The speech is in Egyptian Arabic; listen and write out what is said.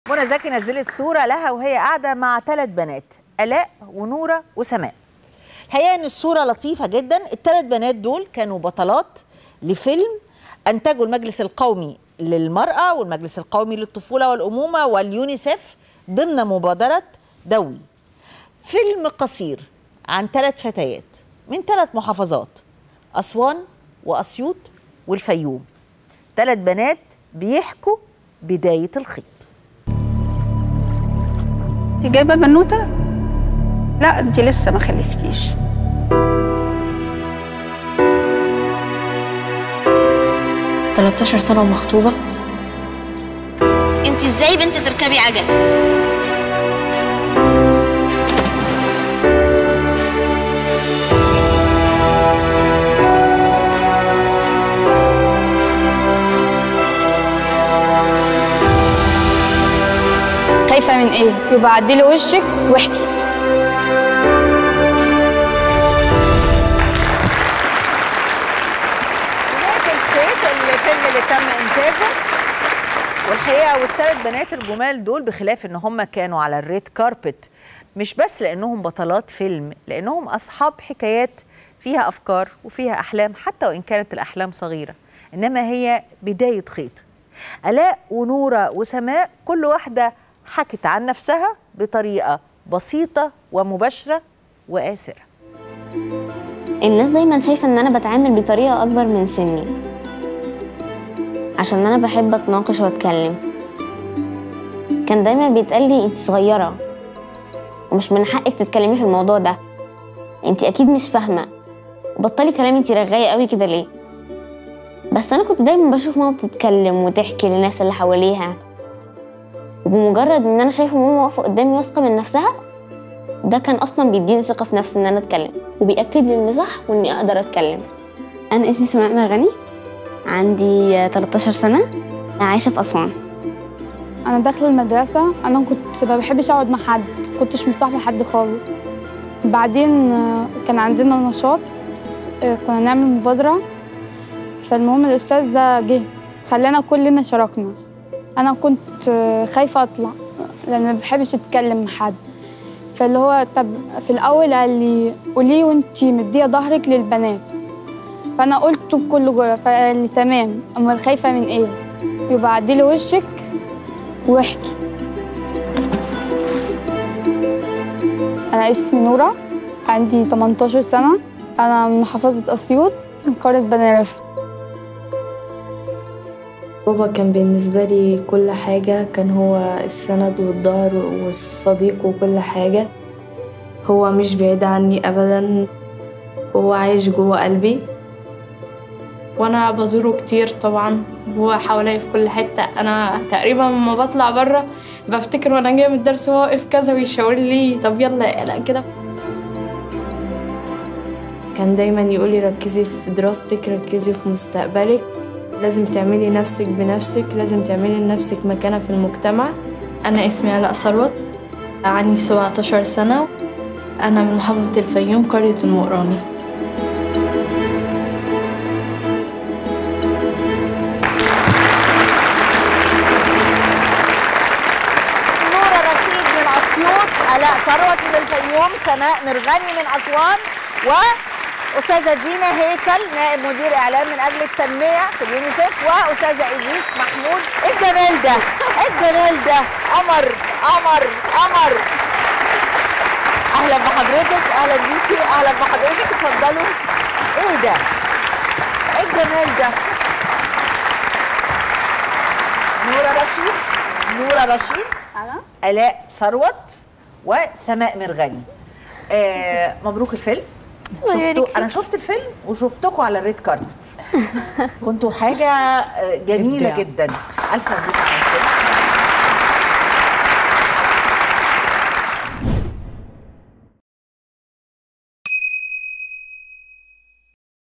منى زكي نزلت صوره لها وهي قاعده مع ثلاث بنات الاء ونوره وسماء الحقيقه ان الصوره لطيفه جدا الثلاث بنات دول كانوا بطلات لفيلم انتجه المجلس القومي للمراه والمجلس القومي للطفوله والامومه واليونيسف ضمن مبادره دوي فيلم قصير عن ثلاث فتيات من ثلاث محافظات اسوان واسيوط والفيوم ثلاث بنات بيحكوا بدايه الخيط انت جايبه بنوته لا انت لسه ما خلفتيش تلاتاشر سنة ومخطوبة انت ازاي بنت تركبي عجل خايفة من ايه؟ يبقى عدلي وشك واحكي بدايه الخيط الفيلم اللي تم انتاجه والحقيقه والثلاث بنات الجمال دول بخلاف ان هم كانوا على الريد كاربت مش بس لانهم بطلات فيلم لانهم اصحاب حكايات فيها افكار وفيها احلام حتى وان كانت الاحلام صغيره انما هي بدايه خيط الاء ونوره وسماء كل واحده حكت عن نفسها بطريقه بسيطه ومباشره وآسره الناس دايما شايفه ان انا بتعامل بطريقه اكبر من سني عشان انا بحب اتناقش واتكلم كان دايما بيتقال لي انت صغيره ومش من حقك تتكلمي في الموضوع ده انت اكيد مش فاهمه بطلي كلام انت رغايه قوي كده ليه بس انا كنت دايما بشوف ماما بتتكلم وتحكي للناس اللي حواليها وبمجرد ان انا شايفه ماما واقفه قدامي واثقه من نفسها ده كان اصلا بيديني ثقه في نفسي ان انا اتكلم وبياكد لي اني صح واني اقدر اتكلم أنا اسمي سماء مرغني عندي 13 سنة عايشة في أسوان انا داخله المدرسه انا كنت ما بحبش اقعد مع حد كنتش مصاحبه حد خالص بعدين آه، كان عندنا نشاط آه، كنا نعمل مبادره فالمهم الاستاذ ده جه خلانا كلنا شاركنا انا كنت آه، خايفه اطلع لان ما بحبش اتكلم مع حد فاللي هو طب في الاول قال لي قولي وانتي مديه ظهرك للبنات فانا قلت بكل جرأة فقال لي تمام امال خايفه من ايه يبقى عدلي وشك واحكي أنا اسمي نورة عندي 18 سنة أنا من محافظة أسيوط من قرية بني رفع بابا كان بالنسبة لي كل حاجة كان هو السند والظهر والصديق وكل حاجة هو مش بعيد عني أبدا وهو عايش جوه قلبي وانا بزوره كتير طبعا هو حواليا في كل حته انا تقريبا لما بطلع بره بفتكر وانا جايه من الدرس هو واقف كذا ويشاور لي طب يلا لا كده كان دايما يقولي ركزي في دراستك ركزي في مستقبلك لازم تعملي نفسك بنفسك لازم تعملي لنفسك مكانة في المجتمع انا اسمي علاء ثروت عندي 17 سنه انا من محافظه الفيوم قريه المقراني نورة رشيد من أسيوط ألاء ثروت من الفيوم سماء مرغني من أسوان وأستاذة دينا هيكل نائب مدير إعلام من أجل التنمية في اليونيسف وأستاذة إيزيس محمود إيه الجمال ده؟ إيه الجمال ده؟ قمر قمر قمر أهلا بحضرتك أهلا بيكي أهلا بحضرتك اتفضلوا إيه ده؟ إيه الجمال ده؟ نورة رشيد نورة رشيد آلاء ثروت وسماء مرغني آه مبروك الفيلم شفتوا انا شفت الفيلم وشفتكم على الريد كاربت كنتوا حاجه آه، جميله إبداع. جدا الف مبروك